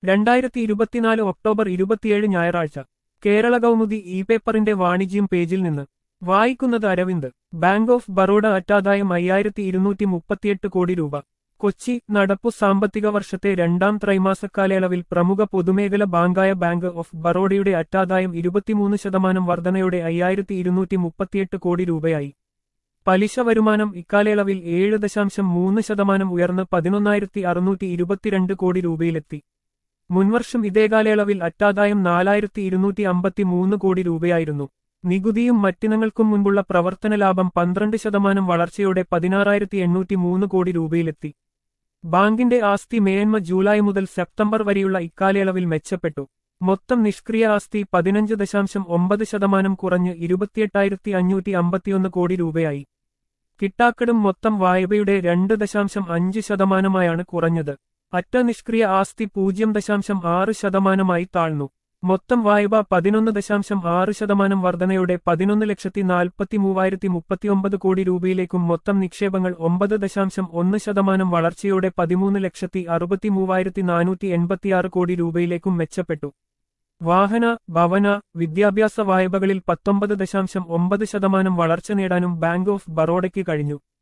രണ്ടായിരത്തി ഇരുപത്തിനാല് ഒക്ടോബർ ഇരുപത്തിയേഴ് ഞായറാഴ്ച കേരള കൗമുദി ഇ പേപ്പറിന്റെ വാണിജ്യം പേജിൽ നിന്ന് വായിക്കുന്നത് അരവിന്ദ് ബാങ്ക് ഓഫ് ബറോഡ അറ്റാദായം അയ്യായിരത്തി ഇരുന്നൂറ്റി മുപ്പത്തിയെട്ട് കോടി രൂപ കൊച്ചി നടപ്പു സാമ്പത്തിക വർഷത്തെ രണ്ടാം ത്രൈമാസ കാലയളവിൽ പ്രമുഖ പൊതുമേഖല ബാങ്കായ ബാങ്ക് ഓഫ് ബറോഡയുടെ അറ്റാദായം ഇരുപത്തിമൂന്ന് ശതമാനം വർധനയോടെ അയ്യായിരത്തി ഇരുന്നൂറ്റി മുപ്പത്തിയെട്ട് കോടി രൂപയായി പലിശ വരുമാനം ഇക്കാലയളവിൽ ഏഴ് ദശാംശം മൂന്ന് ശതമാനം ഉയർന്ന് പതിനൊന്നായിരത്തി അറുന്നൂറ്റി ഇരുപത്തിരണ്ട് കോടി രൂപയിലെത്തി മുൻവർഷം ഇതേ കാലയളവിൽ അറ്റാദായം നാലായിരത്തി ഇരുന്നൂറ്റി അമ്പത്തി മൂന്ന് കോടി രൂപയായിരുന്നു നികുതിയും മറ്റിനങ്ങൾക്കും മുൻപുള്ള പ്രവർത്തന ലാഭം പന്ത്രണ്ട് ശതമാനം വളർച്ചയോടെ പതിനാറായിരത്തി എണ്ണൂറ്റി മൂന്ന് കോടി രൂപയിലെത്തി ബാങ്കിന്റെ ആസ്തി മേന്മ ജൂലൈ മുതൽ സെപ്റ്റംബർ വരെയുള്ള ഇക്കാലയളവിൽ മെച്ചപ്പെട്ടു മൊത്തം നിഷ്ക്രിയ ആസ്തി പതിനഞ്ച് ദശാംശം ഒമ്പത് ശതമാനം കുറഞ്ഞ് ഇരുപത്തിയെട്ടായിരത്തി അഞ്ഞൂറ്റി അമ്പത്തിയൊന്ന് കോടി രൂപയായി കിട്ടാക്കടും മൊത്തം വായ്പയുടെ രണ്ട് ദശാംശം അഞ്ച് ശതമാനമായാണ് കുറഞ്ഞത് അറ്റ നിഷ്ക്രിയ ആസ്തി പൂജ്യം ദശാംശം ആറ് ശതമാനമായി താഴ്ന്നു മൊത്തം വായ്പ പതിനൊന്ന് ദശാംശം ആറ് ശതമാനം വർധനയോടെ പതിനൊന്ന് ലക്ഷത്തി നാൽപ്പത്തി മൂവായിരത്തി മുപ്പത്തിയൊമ്പത് കോടി രൂപയിലേക്കും മൊത്തം നിക്ഷേപങ്ങൾ ഒമ്പത് ദശാംശം ഒന്ന് ശതമാനം വളർച്ചയോടെ പതിമൂന്ന് ലക്ഷത്തി അറുപത്തി മൂവായിരത്തി നാനൂറ്റി എൺപത്തിയാറ് കോടി രൂപയിലേക്കും മെച്ചപ്പെട്ടു വാഹന ഭവന വിദ്യാഭ്യാസ വായ്പകളിൽ പത്തൊമ്പത് ദശാംശം ഒമ്പത് ശതമാനം വളർച്ച നേടാനും ബാങ്ക് ഓഫ് ബറോഡയ്ക്ക് കഴിഞ്ഞു